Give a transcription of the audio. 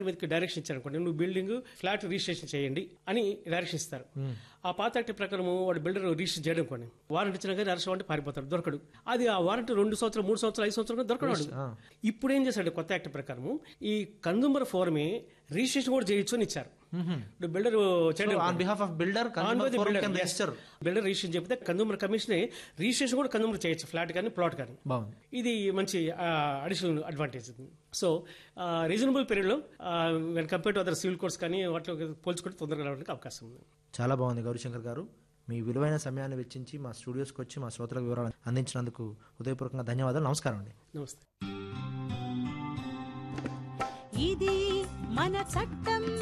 మీదకి డైరెక్షన్ ఇచ్చారనుకోండి నువ్వు బిల్డింగ్ ఫ్లాట్ రిజిస్ట్రేషన్ చేయండి అని డైరెక్షన్ ఇస్తారు ఆ పాత యాక్ట్ ప్రకారం వాడు బిల్డర్ రిజిస్టర్ చేయడం కొన్ని వారంటీ ఇచ్చినా కానీ అరెస్ట్ అంటే పారిపోతాడు దొరకడు అది ఆ వారంటీ రెండు సంవత్సరాలు మూడు సంవత్సరాలు ఐదు సంవత్సరాలు దొరకడు వాడు. ఇప్పుడు ఏం చేశాడు కొత్త యాక్ట్ ప్రకారం ఈ కన్సూమర్ ఫోరమే రిజిస్ట్రేషన్ కూడా చేయొచ్చు అని ఇచ్చారు ఇప్పుడు బిల్డర్ చేయడం on behalf of builder register builder registration చెప్తే కన్సూమర్ కమిషన్ రిజిస్ట్రేషన్ కూడా కన్సూమర్ చేయొచ్చు ఫ్లాట్ కానీ ప్లాట్ కానీ బాగుంది ఇది మంచి అడిషనల్ అడ్వాంటేజ్ సో రీజనబుల్ పీరియడ్లో when compare to other civil course కానీ వాటిలో పోల్చుకుంటే తొందరగా రావడానికి అవకాశం ఉంది చాలా బాగుంది గౌరీశంకర్ గారు మీ విలువైన సమయాన్ని వెచ్చించి మా స్టూడియోస్కి వచ్చి మా శ్రోతలకు వివరాలు అందించినందుకు హృదయపూర్వకంగా ధన్యవాదాలు నమస్కారం అండి నమస్తే ఇది మన చట్టం